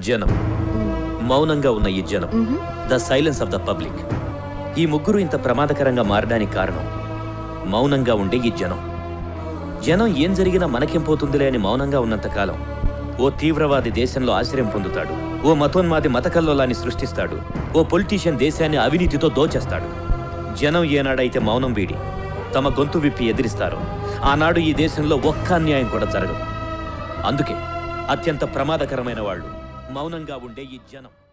జనం మౌనంగా ఉన్న ఈ జనం the silence of the public ఈ ముగ్గురు ఇంత ప్రమాదకరంగా మారడానికి కారణం మౌనంగా ఉండే ఈ జనం జనం ఏం జరిగినా మనకేం పోతుందిలే అని మౌనంగా ఉన్నంతకాలం ఓ తీవ్రవాది దేశంలో ఆశ్రయం పొందుతాడు ఓ మతోన్మాది మతకల్లోలాన్ని సృష్టిస్తాడు ఓ పొలిటీషియన్ దేశాన్ని అవినీతితో దోచేస్తాడు జనం ఏనాడైతే మౌనం వీడి తమ గొంతు విప్పి ఎదిరిస్తారో ఆనాడు ఈ దేశంలో ఒక్క అన్యాయం కూడా జరగదు అందుకే అత్యంత ప్రమాదకరమైన వాళ్ళు మౌనంగా ఉండే ఈ జనం